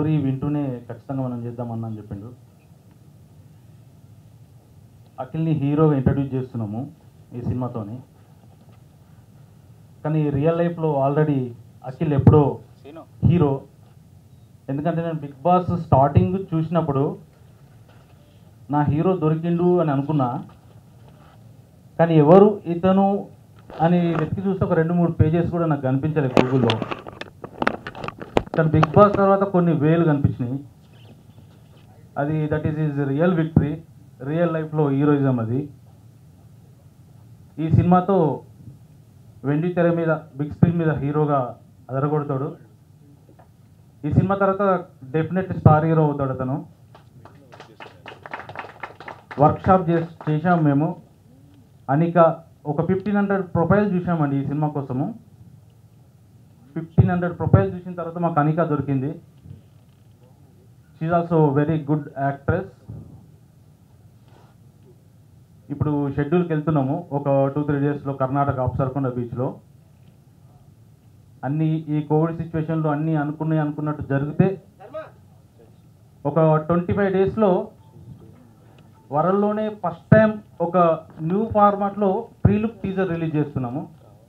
Story వింటూనే ఖచ్చితంగా మనం చేద్దామన్నా అని చెప్పిండు అఖిల్ని హీరోగా ఇంట్రడ్యూస్ చేస్తున్నాము ఈ సినిమాతోని కానీ రియల్ లైఫ్లో ఆల్రెడీ అఖిల్ ఎప్పుడో హీరో ఎందుకంటే నేను బిగ్ బాస్ స్టార్టింగ్ చూసినప్పుడు నా హీరో దొరికిండు అని అనుకున్నా కానీ ఎవరు ఇతను అని వెతికి చూస్తే ఒక రెండు మూడు పేజెస్ కూడా నాకు కనిపించలేదు గూగుల్లో కానీ బిగ్ బాస్ తర్వాత కొన్ని వేలు కనిపించినాయి అది that is is real victory real లైఫ్లో హీరోయిజం అది ఈ సినిమాతో వెండి తెర మీద బిగ్ స్క్రీన్ మీద హీరోగా అదరగొడతాడు ఈ సినిమా తర్వాత డెఫినెట్ స్టార్ హీరో అవుతాడు అతను వర్క్షాప్ చేసి చేసాం మేము అనిక ఒక ఫిఫ్టీన్ హండ్రెడ్ ప్రొఫైల్ చూసామండి ఈ సినిమా కోసము ఫిఫ్టీన్ హండ్రెడ్ ప్రొఫైల్ చూసిన తర్వాత మాకు అనిక దొరికింది she also very good actress ఇప్పుడు షెడ్యూల్కి వెళ్తున్నాము ఒక టూ త్రీ డేస్లో కర్ణాటక అప్సర్కొండ బీచ్లో అన్ని ఈ కోవిడ్ సిచ్యువేషన్లో అన్నీ అనుకున్నాయి అనుకున్నట్టు జరిగితే ఒక ట్వంటీ ఫైవ్ డేస్లో వరల్డ్లోనే ఫస్ట్ టైం ఒక న్యూ ఫార్మాట్లో ప్రీ లుక్ టీజర్ రిలీజ్ చేస్తున్నాము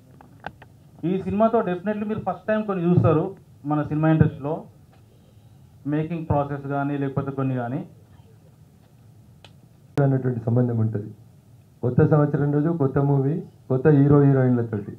ఈ సినిమాతో డెఫినెట్లీ మీరు ఫస్ట్ టైం కొన్ని చూస్తారు మన సినిమా ఇండస్ట్రీలో మేకింగ్ ప్రాసెస్ కానీ లేకపోతే కొన్ని కానీ అన్నటువంటి సంబంధం ఉంటుంది కొత్త సంవత్సరం రోజు కొత్త మూవీ కొత్త హీరో హీరోయిన్లతోటి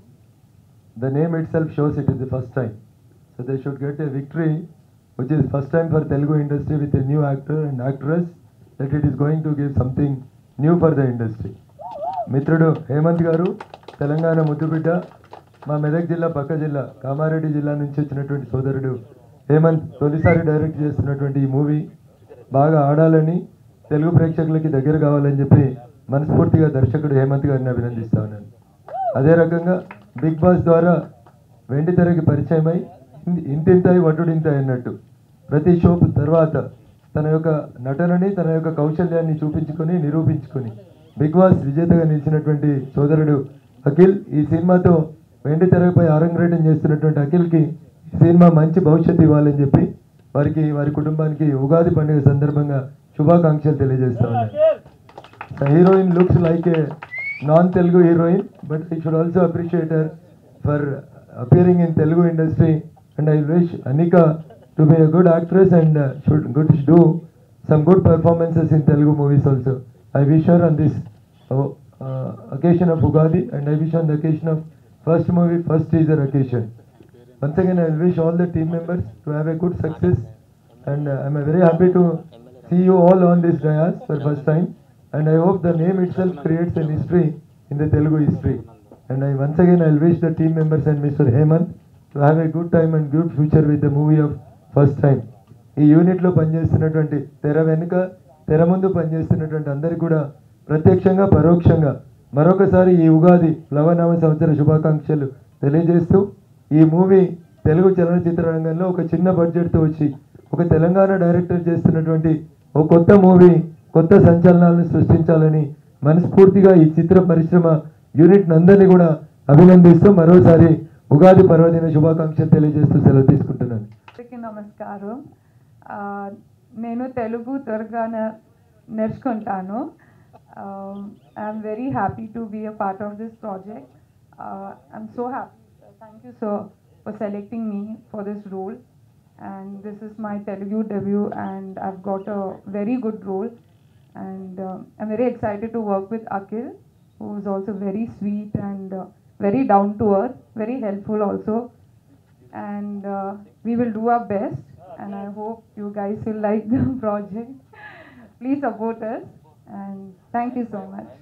the name itself shows it is the first time so they should get a victory which is first time for Telugu industry with a new actor and actress that it is going to give something new for the industry మిత్రుడు హేమంత్ గారు తెలంగాణ ముద్దుబిడ్డ మా మెదక్ జిల్లా పక్క జిల్లా కామారెడ్డి జిల్లా నుంచి వచ్చినటువంటి సోదరుడు హేమంత్ తొలిసారి డైరెక్ట్ చేస్తున్నటువంటి ఈ మూవీ బాగా ఆడాలని తెలుగు ప్రేక్షకులకి దగ్గర కావాలని చెప్పి మనస్ఫూర్తిగా దర్శకుడు హేమంత్ గారిని అభినందిస్తా ఉన్నాను అదే రకంగా బిగ్ బాస్ ద్వారా వెండి తెరకి పరిచయమై ఇన్- ఇంతింతాయి వడ్డుడింతాయి అన్నట్టు ప్రతి షో తర్వాత తన యొక్క నటనని తన యొక్క కౌశల్యాన్ని చూపించుకొని నిరూపించుకొని బిగ్ బాస్ విజేతగా నిలిచినటువంటి సోదరుడు అఖిల్ ఈ సినిమాతో వెండి తెరపై ఆరంగరేటం చేస్తున్నటువంటి అఖిల్కి ఈ సినిమా మంచి భవిష్యత్తు ఇవ్వాలని చెప్పి వారికి వారి కుటుంబానికి ఉగాది పండుగ సందర్భంగా శుభాకాంక్షలు తెలియజేస్తా ఉన్నాను The heroine looks like a non-Telugu heroine, but I should also appreciate her for appearing in Telugu industry. And I wish Anika to be a good actress and uh, should good do some good performances in Telugu movies also. I wish her on this uh, uh, occasion of Ugadi, and I wish on the occasion of first movie, first teaser occasion. Once again, I wish all the team members to have a good success, and uh, I'm uh, very happy to see you all on this dais for first time. And I hope the name itself creates an history in the Telugu history. And I once again I'll wish the team members and Mr. Hemant to have a good time and good future with the movie of first time. ఈ యూనిట్లో పనిచేస్తున్నటువంటి తెర వెనుక తెర ముందు పనిచేస్తున్నటువంటి అందరికీ కూడా ప్రత్యక్షంగా పరోక్షంగా మరొకసారి ఈ ఉగాది ప్లవనామ సంవత్సర శుభాకాంక్షలు తెలియజేస్తూ ఈ మూవీ తెలుగు చలనచిత్ర రంగంలో ఒక చిన్న బడ్జెట్తో వచ్చి ఒక తెలంగాణ డైరెక్టర్ చేస్తున్నటువంటి ఒక కొత్త మూవీ కొత్త సంచలనాలను సృష్టించాలని మనస్ఫూర్తిగా ఈ చిత్ర పరిశ్రమ యూనిట్ అందరినీ కూడా అభినందిస్తూ మరోసారి ఉగాది పర్వదిన శుభాకాంక్షలు తెలియజేస్తూ సెలవు తీసుకుంటున్నాను అందరికీ నమస్కారం ఆ, నేను తెలుగు త్వరగా నే- నేర్చుకుంటాను I'm very happy to be a part of this project I'm so happy thank you so for selecting me for this role and this is my Telugu debut and I've got a very good role and uh, I'm very excited to work with Akhil, who is also very sweet and uh, very down to earth, very helpful also. And uh, we will do our best, and I hope you guys will like the project. Please support us, and thank you so much.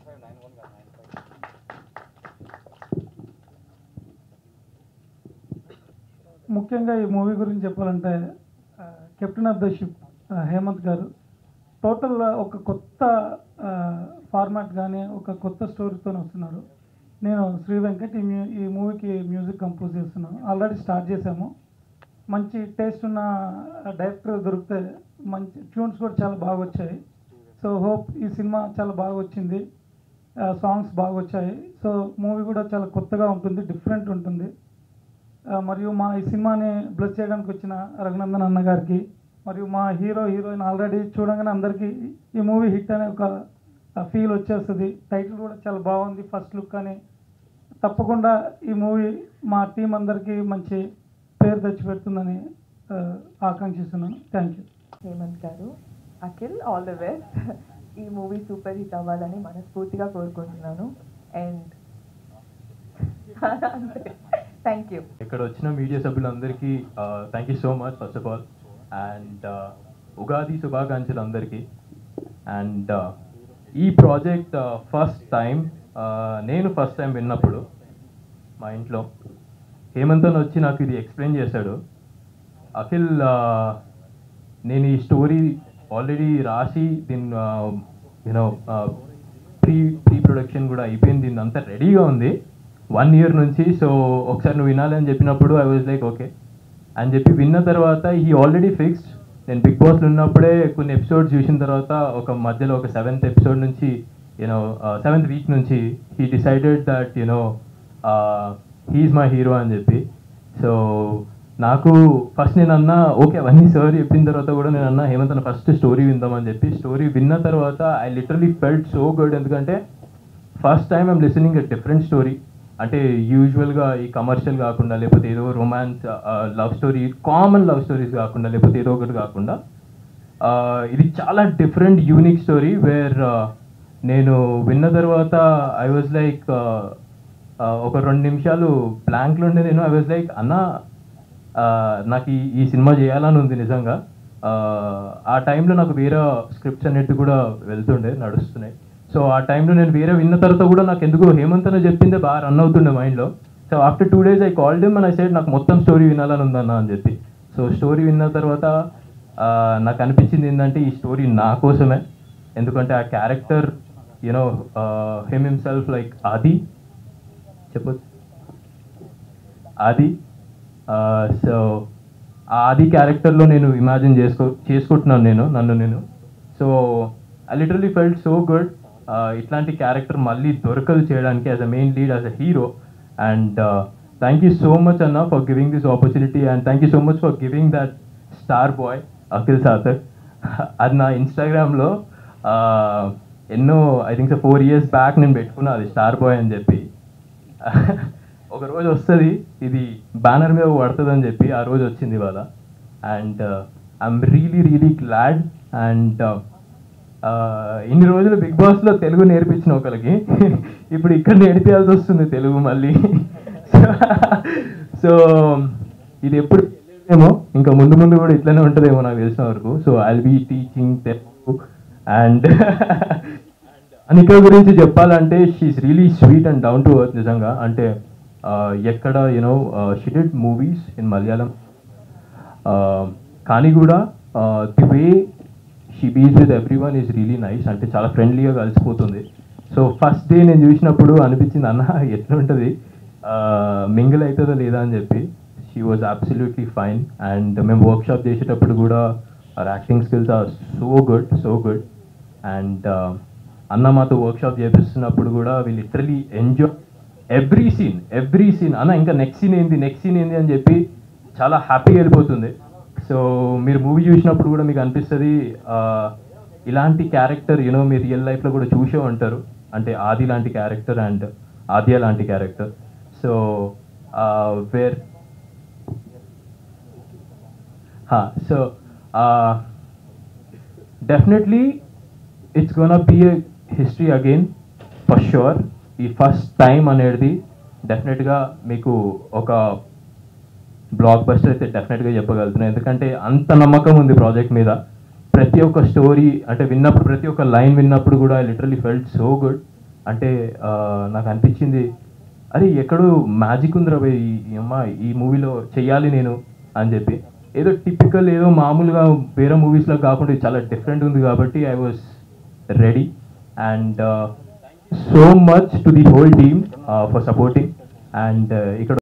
ముఖ్యంగా ఈ movie గురించి చెప్పాలంటే ఆ, captain of the ship ఆ, హేమంత్ గారు total ఒక కొత్త ఆ, ఫార్మాట్ కానీ ఒక కొత్త స్టోరీతో వస్తున్నారు నేను శ్రీ వెంకట్ ఈ మ్యూ ఈ మూవీకి మ్యూజిక్ కంపోజ్ చేస్తున్నాను ఆల్రెడీ స్టార్ట్ చేశాము మంచి టేస్ట్ ఉన్న డైరెక్టర్ దొరికితే మంచి ట్యూన్స్ కూడా చాలా బాగా వచ్చాయి సో హోప్ ఈ సినిమా చాలా బాగా వచ్చింది సాంగ్స్ బాగా వచ్చాయి సో మూవీ కూడా చాలా కొత్తగా ఉంటుంది డిఫరెంట్ ఉంటుంది ఆ, మరియు మా ఈ సినిమాని బ్లెస్ చేయడానికి వచ్చిన రఘునందన్ అన్న గారికి మరియు మా హీరో హీరోయిన్ ఆల్రెడీ చూడగానే అందరికీ ఈ మూవీ హిట్ అనే ఒక ఫీల్ వచ్చేస్తుంది టైటిల్ కూడా చాలా బాగుంది ఫస్ట్ లుక్ అని తప్పకుండా ఈ మూవీ మా టీం అందరికీ మంచి పేరు తెచ్చిపెడుతుందని ఆ, ఆకాంక్షిస్తున్నాను thank you Hemanth garu Akhil all the best ఈ మూవీ సూపర్ హిట్ అవ్వాలని మనస్ఫూర్తిగా కోరుకుంటున్నాను అండ్ థ్యాంక్ యూ ఇక్కడ వచ్చిన మీడియా సభ్యులందరికీ thank you so much first of all and Ugadi శుభాకాంక్షలు అందరికీ అండ్ ఈ ప్రాజెక్ట్ ఫస్ట్ టైం నేను ఫస్ట్ టైం విన్నప్పుడు మా ఇంట్లో హేమంతన్ వచ్చి నాకు ఇది ఎక్స్ప్లెయిన్ చేశాడు అఖిల్ uh, నేను ఈ స్టోరీ ఆల్రెడీ రాసి దీన్ని యూనో ప్రీ ప్రీ ప్రొడక్షన్ కూడా అయిపోయింది దీన్ని అంతా రెడీగా ఉంది వన్ ఇయర్ నుంచి సో ఒకసారి నువ్వు వినాలి అని చెప్పినప్పుడు ఐ వాజ్ లైక్ ఓకే అని చెప్పి విన్న తర్వాత ఈ ఆల్రెడీ ఫిక్స్డ్ నేను బిగ్ బాస్లో ఉన్నప్పుడే కొన్ని ఎపిసోడ్స్ చూసిన తర్వాత ఒక మధ్యలో ఒక సెవెంత్ ఎపిసోడ్ నుంచి యూనో సెవెంత్ వీక్ నుంచి he decided that you know he's my hero అని చెప్పి సో నాకు ఫస్ట్ నేను అన్నా ఓకే అవన్నీ సార్ చెప్పిన తర్వాత కూడా నేను అన్నా హేమంత్ అన్న ఫస్ట్ స్టోరీ విందామని చెప్పి స్టోరీ విన్న తర్వాత I literally felt so good ఎందుకంటే first time I'm listening a different story అంటే యూజువల్గా ఈ కమర్షియల్ కాకుండా లేకపోతే ఏదో romance love story common love stories కాకుండా లేకపోతే ఏదో ఒకటి కాకుండా ఆ, ఇది చాలా డిఫరెంట్ యూనిక్ స్టోరీ వేర్ నేను విన్న తర్వాత ఐ వాజ్ లైక్ ఒక రెండు నిమిషాలు బ్లాంక్లో ఉండే నేను ఐ వాజ్ లైక్ అన్న ఆ, నాకు ఈ ఈ సినిమా చేయాలని ఉంది నిజంగా ఆ, ఆ టైంలో నాకు వేరే స్క్రిప్ట్స్ అన్నిటి కూడా వెళ్తుండే నడుస్తున్నాయి సో ఆ టైంలో నేను వేరే విన్న తర్వాత కూడా నాకు ఎందుకో హేమంత్ అని చెప్పిందే బాగా రన్ అవుతుండే మైండ్లో so after two days I called him and I said నాకు మొత్తం స్టోరీ వినాలని ఉందన్న అని చెప్పి సో స్టోరీ విన్న తర్వాత ఆ, నాకు అనిపించింది ఏంటంటే ఈ స్టోరీ నా కోసమే ఎందుకంటే ఆ character you know him himself like Aadi చెప్పొచ్చు ఆది సో ఆ ఆది క్యారెక్టర్లో నేను ఇమాజిన్ చేసుకో చేసుకుంటున్నాను నేను నన్ను నేను so I literally felt so good ఇట్లాంటి క్యారెక్టర్ మళ్ళీ దొరకదు చేయడానికి as a main lead as a hero and thank you so much అన్న for giving this opportunity and thank you so much for giving that star boy Akhil సాతర్ అది నా ఇన్స్టాగ్రామ్లో ఎన్నో I think four years back నేను పెట్టుకున్నా అది star boy అని చెప్పి ఒక రోజు వస్తుంది ఇది బ్యానర్ మీద పడుతుంది అని చెప్పి ఆ రోజు వచ్చింది ఇవాళ and I'm really really glad and ఇన్ని రోజులు బిగ్ బాస్లో తెలుగు నేర్పించిన ఒకరికి ఇప్పుడు ఇక్కడ నేర్పించాల్సి వస్తుంది తెలుగు మళ్ళీ సో ఇది ఎప్పుడు ఏమో ఇంకా ముందు ముందు కూడా ఇట్లనే ఉంటుందేమో నాకు తెలిసిన వరకు so I be teaching Telugu and Anika గురించి చెప్పాలంటే she really sweet and down to earth నిజంగా అంటే ఆ, ఎక్కడ you know she did movies in Malayalam కానీ కూడా the way she behaves with everyone is really nice అంటే చాలా ఫ్రెండ్లీగా కలిసిపోతుంది సో ఫస్ట్ డే నేను చూసినప్పుడు అనిపించింది అన్న ఎట్లా ఉంటుంది మింగిల్ అవుతుందో లేదా అని చెప్పి she was absolutely fine and మేము వర్క్షాప్ చేసేటప్పుడు కూడా our acting skills are so good so good and అన్న మాతో వర్క్షాప్ చేపిస్తున్నప్పుడు కూడా we literally enjoy every scene every scene అన్న ఇంకా నెక్స్ట్ సీన్ ఏంది నెక్స్ట్ సీన్ ఏంది అని చెప్పి చాలా హ్యాపీగా వెళ్ళిపోతుంది సో మీరు మూవీ చూసినప్పుడు కూడా మీకు అనిపిస్తుంది ఆ, ఇలాంటి క్యారెక్టర్ యూనో మీరు రియల్ లైఫ్లో కూడా చూసే ఉంటారు అంటే ఆది లాంటి క్యారెక్టర్ అండ్ ఆద్య లాంటి character so where so definitely it's gonna be a history again for sure ఈ ఫస్ట్ టైం అనేది డెఫినెట్గా మీకు ఒక బ్లాక్ బస్టర్ అయితే డెఫినెట్గా చెప్పగలుగుతున్నాను ఎందుకంటే అంత నమ్మకం ఉంది ప్రాజెక్ట్ మీద ప్రతి ఒక్క స్టోరీ అంటే విన్నప్పుడు ప్రతి ఒక్క లైన్ విన్నప్పుడు కూడా లిటరలీ ఫెల్ట్ సో గుడ్ అంటే ఆ, నాకు అనిపించింది అరే ఎక్కడో మ్యాజిక్ ఉందిరా భయ్ ఈ- ఈ అమ్మ ఈ మూవీలో చెయ్యాలి నేను అని చెప్పి ఏదో టిపికల్ ఏదో మామూలుగా వేరే మూవీస్లో కాకుండా ఇది చాలా డిఫరెంట్ ఉంది కాబట్టి I was ready and so much to the whole team for supporting and ఇక్కడ